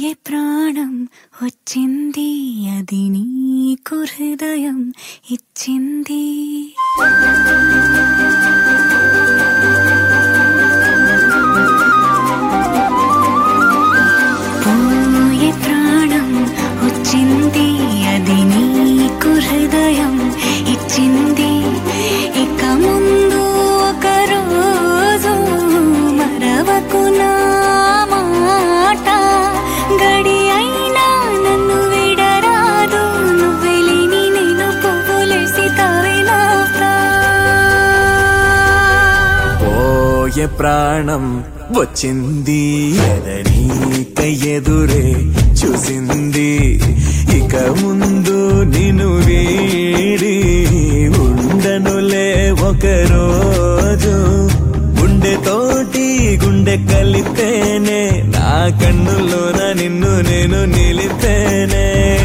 పోయే ప్రాణం వచ్చింది అది నీకు హృదయం ఇచ్చింది పోయే ప్రాణం వచ్చింది అది నీకు హృదయం ఇచ్చింది ఇక ముందు ఒక రోజు మరవకు నా మాట గడి అయినా నన్ను విడరాదు నువ్వెలిని నేను పువ్వులేసి తావినావుతా పోయే ప్రాణం వచ్చింది ఎదనీక ఎదురే చూసింది ఇక ముందు నిన్ను వీడి ఉండనులే ఒక రోజు గుండె తోటి గుండె కలిపేనే నా కన్నుల్లోన నిన్ను నేను నిలిపేనే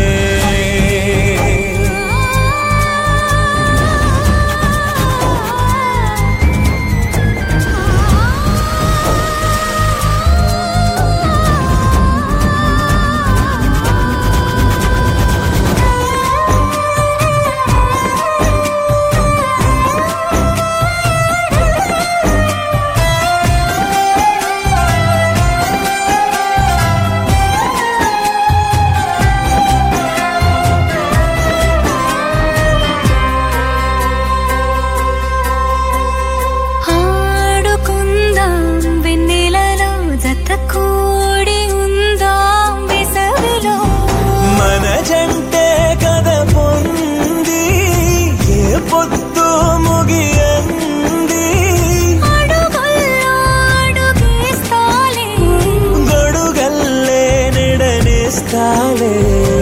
ఆడుకుందాం వెన్నెలలో జత కూడి ఉందాం వేసవిలో మన జంటే కథ పొంది ఏ పొత్తు ముగియంది అడుగుల్లో అడుగేస్తాలే గొడుగల్లే నిడనిస్తాలే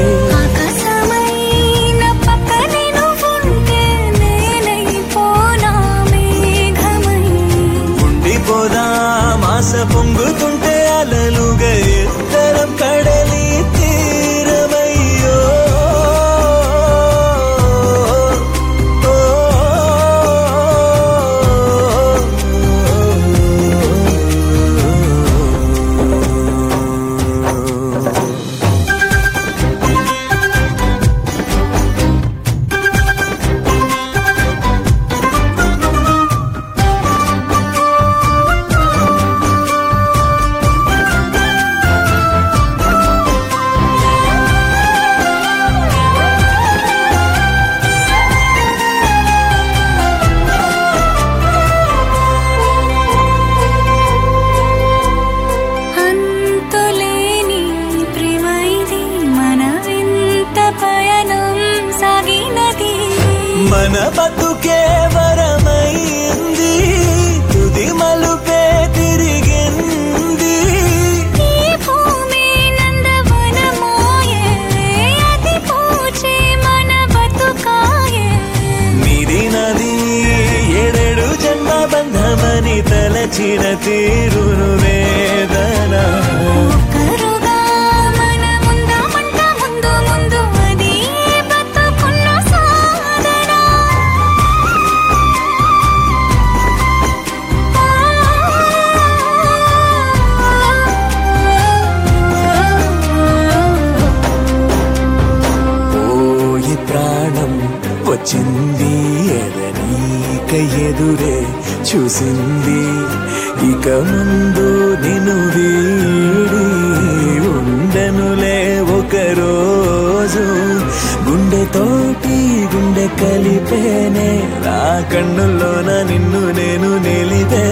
ఆకాశమైన పక్కనే నువ్వుంటే నేనైపోనా మేఘమై ఉండిపోదా మాస పొంగుతుంటే అలలుగా ఇద్దరం కడలి తీరమయ్యో ఓ, అంతులేని ప్రేమ ఇది మన వింత పయనం సాగినది మన బతుకే వరమైంది తుది మలుపే తిరిగింది ఈ భూమి నందవనమోయే అది పూచే మన బతుకాయే మీది నది ఏడేడు జన్మ బంధమని తలచిన తీరును వేదన ఒక్కరుగా మనముందామంట ముందు ముందు అది బతుకున్న సాధన పోయి ప్రాణం వచ్చింది ఎదనీక ఎదురే చూసింది ఇక ముందు నిన్ను వీడి ఉండనులే ఒక రోజు గుండె తోటి గుండె కలిపేనే నా కన్నుల్లోన నిన్ను నేను నిలిపే